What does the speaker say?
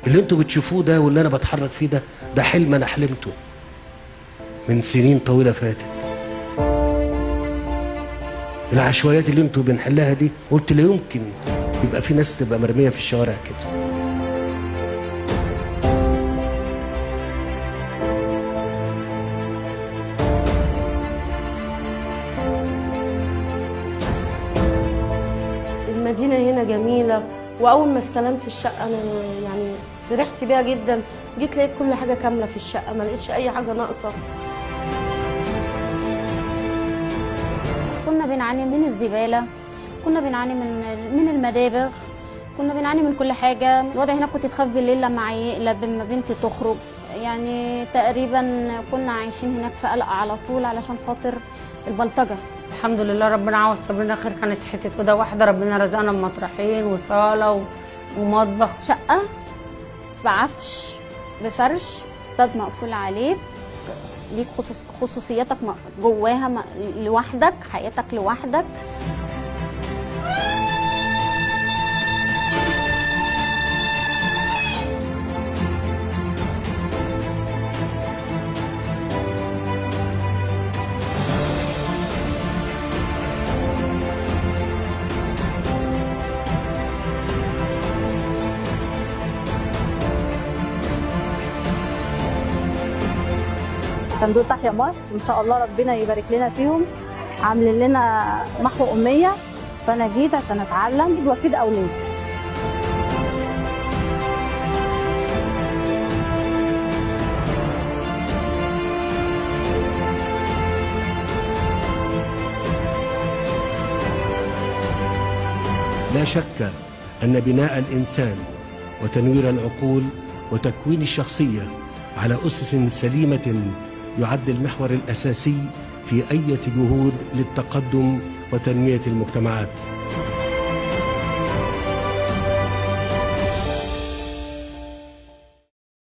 اللي انتوا بتشوفوه ده واللي انا بتحرك فيه ده ده حلم انا حلمته من سنين طويله فاتت العشوائيات اللي انتوا بنحلها دي قلت لا يمكن يبقى في ناس تبقى مرميه في الشوارع كده المدينة هنا جميلة وأول ما استلمت الشقة أنا يعني فرحت بيها جدا جيت لقيت كل حاجة كاملة في الشقة ما لقيتش أي حاجة ناقصة كنا بنعاني من الزبالة كنا بنعاني من من المدابغ كنا بنعاني من كل حاجة الوضع هنا كنت تخاف بالليل لما يقلب لما بنتي تخرج يعني تقريبا كنا عايشين هناك في قلق على طول علشان خاطر البلطجة الحمد لله ربنا عوض صابرنا خير كانت حته اوضه واحده ربنا رزقنا بمطرحين وصاله و- ومطبخ شقة بعفش بفرش باب مقفول عليك ليك خصوص خصوصياتك م- جواها م- لوحدك حياتك لوحدك صندوق تحيا مصر ان شاء الله ربنا يبارك لنا فيهم عاملين لنا محو اميه فانا جيت عشان اتعلم وافيد اولادي لا شك أن بناء الإنسان وتنوير العقول وتكوين الشخصية على أسس سليمة يعد المحور الأساسي في أي جهود للتقدم وتنمية المجتمعات